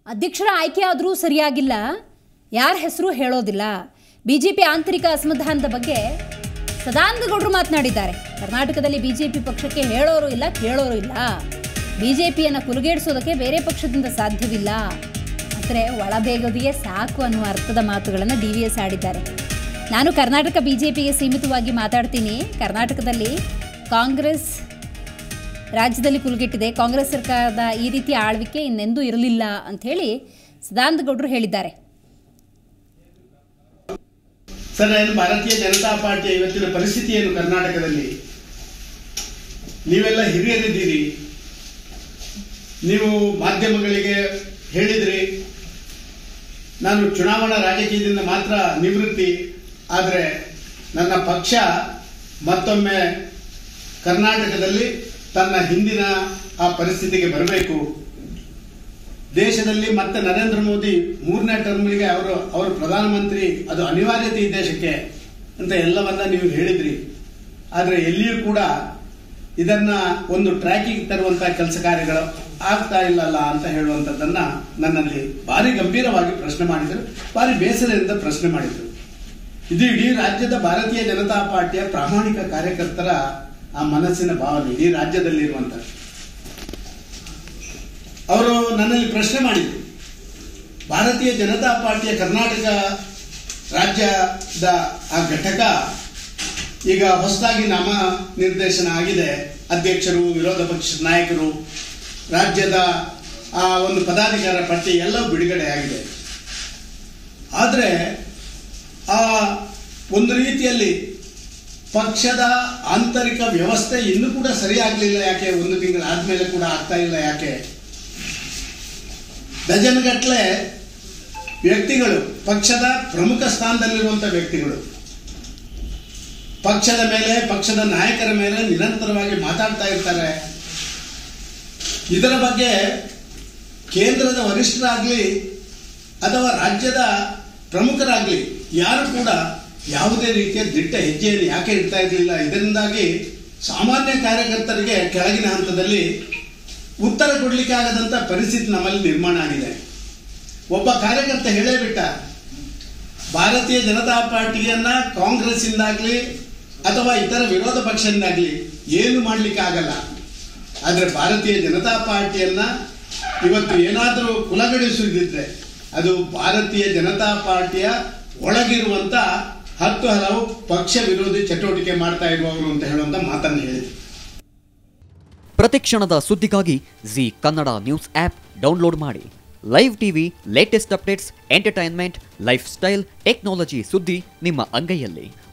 ಅಧ್ಯಕ್ಷರ ಆಯ್ಕೆ ಆದರೂ ಸರಿಯಾಗಿಲ್ಲ ಯಾರ ಹೆಸರು ಹೇಳೋದಿಲ್ಲ ಬಿ ಜೆ ಪಿ ಆಂತರಿಕ ಅಸಮಾಧಾನದ ಬಗ್ಗೆ ಸದಾನಂದ ಗೌಡರು ಮಾತನಾಡಿದ್ದಾರೆ ಕರ್ನಾಟಕದಲ್ಲಿ ಬಿ ಜೆ ಪಿ ಪಕ್ಷಕ್ಕೆ ಹೇಳೋರು ಇಲ್ಲ ಕೇಳೋರು ಇಲ್ಲ ಬಿ ಜೆ ಪಿಯನ್ನು ಕುಲುಗೇಡಿಸೋದಕ್ಕೆ ಬೇರೆ ಪಕ್ಷದಿಂದ ಸಾಧ್ಯವಿಲ್ಲ ಆದರೆ ಒಳಬೇಗೋದಿಗೆ ಸಾಕು ಅನ್ನುವ ಅರ್ಥದ ಮಾತುಗಳನ್ನು ಡಿ ವಿ ಎಸ್ ಆಡಿದ್ದಾರೆ ನಾನು ಕರ್ನಾಟಕ ಬಿ ಜೆ ಪಿಗೆ ಸೀಮಿತವಾಗಿ ಮಾತಾಡ್ತೀನಿ ಕರ್ನಾಟಕದಲ್ಲಿ ಕಾಂಗ್ರೆಸ್ ರಾಜ್ಯದಲ್ಲಿ ಕುಲುಗೆಟ್ಟಿದೆ ಕಾಂಗ್ರೆಸ್ ಸರ್ಕಾರದ ಈ ರೀತಿ ಆಳ್ವಿಕೆ ಇನ್ನೆಂದೂ ಇರಲಿಲ್ಲ ಅಂಥೇಳಿ ಸದಾನಂದ ಗೌಡರು ಹೇಳಿದ್ದಾರೆ ಸರ್ ಏನು ಭಾರತೀಯ ಜನತಾ ಪಾರ್ಟಿಯ ಇವತ್ತಿನ ಪರಿಸ್ಥಿತಿ ಏನು ಕರ್ನಾಟಕದಲ್ಲಿ ನೀವೆಲ್ಲ ಹಿರಿಯರಿದ್ದೀರಿ ನೀವು ಮಾಧ್ಯಮಗಳಿಗೆ ಹೇಳಿದ್ರಿ ನಾನು ಚುನಾವಣಾ ರಾಜಕೀಯದಿಂದ ಮಾತ್ರ ನಿವೃತ್ತಿ ಆದರೆ ನನ್ನ ಪಕ್ಷ ಮತ್ತೊಮ್ಮೆ ಕರ್ನಾಟಕದಲ್ಲಿ ತನ್ನ ಹಿಂದಿನ ಆ ಪರಿಸ್ಥಿತಿಗೆ ಬರಬೇಕು ದೇಶದಲ್ಲಿ ಮತ್ತೆ ನರೇಂದ್ರ ಮೋದಿ ಮೂರನೇ ಟರ್ಮ್ಗೆ ಅವರು ಅವರು ಪ್ರಧಾನಮಂತ್ರಿ ಅದು ಅನಿವಾರ್ಯತೆ ಈ ದೇಶಕ್ಕೆ ಅಂತ ಎಲ್ಲವನ್ನ ನೀವು ಹೇಳಿದ್ರಿ ಆದರೆ ಎಲ್ಲಿಯೂ ಕೂಡ ಇದನ್ನ ಒಂದು ಟ್ರ್ಯಾಕಿಂಗ್ ತರುವಂತ ಕೆಲಸ ಕಾರ್ಯಗಳು ಆಗ್ತಾ ಇಲ್ಲಲ್ಲ ಅಂತ ಹೇಳುವಂತದ್ದನ್ನ ನನ್ನಲ್ಲಿ ಭಾರಿ ಗಂಭೀರವಾಗಿ ಪ್ರಶ್ನೆ ಮಾಡಿದರು ಭಾರಿ ಬೇಸರದಿಂದ ಪ್ರಶ್ನೆ ಮಾಡಿದರು ಇದು ಇಡೀ ರಾಜ್ಯದ ಭಾರತೀಯ ಜನತಾ ಪಾರ್ಟಿಯ ಪ್ರಾಮಾಣಿಕ ಕಾರ್ಯಕರ್ತರ ಆ ಮನಸ್ಸಿನ ಭಾವನೆ ಇಡೀ ರಾಜ್ಯದಲ್ಲಿರುವಂತ ಅವರು ನನ್ನಲ್ಲಿ ಪ್ರಶ್ನೆ ಮಾಡಿದರು ಭಾರತೀಯ ಜನತಾ ಪಾರ್ಟಿಯ ಕರ್ನಾಟಕ ರಾಜ್ಯದ ಆ ಘಟಕ ಈಗ ಹೊಸದಾಗಿ ನಾಮ ನಿರ್ದೇಶನ ಆಗಿದೆ ಅಧ್ಯಕ್ಷರು ವಿರೋಧ ಪಕ್ಷದ ನಾಯಕರು ರಾಜ್ಯದ ಆ ಒಂದು ಪದಾಧಿಕಾರ ಪಟ್ಟಿ ಎಲ್ಲವೂ ಬಿಡುಗಡೆ ಆಗಿದೆ ಆದರೆ ಆ ಒಂದು ರೀತಿಯಲ್ಲಿ ಪಕ್ಷದ ಆಂತರಿಕ ವ್ಯವಸ್ಥೆ ಇನ್ನೂ ಕೂಡ ಸರಿಯಾಗಲಿಲ್ಲ ಯಾಕೆ ಒಂದು ತಿಂಗಳಾದ್ಮೇಲೆ ಕೂಡ ಆಗ್ತಾ ಇಲ್ಲ ಯಾಕೆ ಡಜನ್ಗಟ್ಲೆ ವ್ಯಕ್ತಿಗಳು ಪಕ್ಷದ ಪ್ರಮುಖ ಸ್ಥಾನದಲ್ಲಿರುವಂಥ ವ್ಯಕ್ತಿಗಳು ಪಕ್ಷದ ಮೇಲೆ ಪಕ್ಷದ ನಾಯಕರ ಮೇಲೆ ನಿರಂತರವಾಗಿ ಮಾತಾಡ್ತಾ ಇರ್ತಾರೆ ಇದರ ಬಗ್ಗೆ ಕೇಂದ್ರದ ವರಿಷ್ಠರಾಗಲಿ ಅಥವಾ ರಾಜ್ಯದ ಪ್ರಮುಖರಾಗಲಿ ಯಾರು ಕೂಡ ಯಾವುದೇ ರೀತಿಯ ದಿಟ್ಟ ಹೆಜ್ಜೆಯನ್ನು ಯಾಕೆ ಇಡ್ತಾ ಇರಲಿಲ್ಲ ಇದರಿಂದಾಗಿ ಸಾಮಾನ್ಯ ಕಾರ್ಯಕರ್ತರಿಗೆ ಕೆಳಗಿನ ಹಂತದಲ್ಲಿ ಉತ್ತರ ಕೊಡಲಿಕ್ಕೆ ಆಗದಂತ ಪರಿಸ್ಥಿತಿ ನಮ್ಮಲ್ಲಿ ನಿರ್ಮಾಣ ಆಗಿದೆ ಒಬ್ಬ ಕಾರ್ಯಕರ್ತ ಹೇಳೇ ಬಿಟ್ಟ ಭಾರತೀಯ ಜನತಾ ಪಾರ್ಟಿಯನ್ನ ಕಾಂಗ್ರೆಸ್ ಇಂದಾಗ್ಲಿ ಅಥವಾ ಇತರ ವಿರೋಧ ಪಕ್ಷದಿಂದಾಗ್ಲಿ ಏನು ಮಾಡ್ಲಿಕ್ಕೆ ಆಗಲ್ಲ ಆದ್ರೆ ಭಾರತೀಯ ಜನತಾ ಪಾರ್ಟಿಯನ್ನ ಇವತ್ತು ಏನಾದರೂ ಕುಲಗಡಿಸುವುದಿದ್ರೆ ಅದು ಭಾರತೀಯ ಜನತಾ ಪಾರ್ಟಿಯ ಒಳಗಿರುವಂತ ಹತ್ತು ಹಲವು ಪಕ್ಷ ವಿರೋಧಿ ಚಟುವಟಿಕೆ ಮಾಡ್ತಾ ಇರುವವರು ಅಂತ ಹೇಳುವಂತ ಮಾತನ್ನು ಹೇಳಿದ್ರು ಪ್ರತಿಕ್ಷಣದ ಸುದ್ದಿಗಾಗಿ Zee Kannada news app download ಮಾಡಿ live TV latest updates entertainment lifestyle technology ಸುದ್ದಿ ನಿಮ್ಮ ಅಂಗೈಯಲ್ಲಿ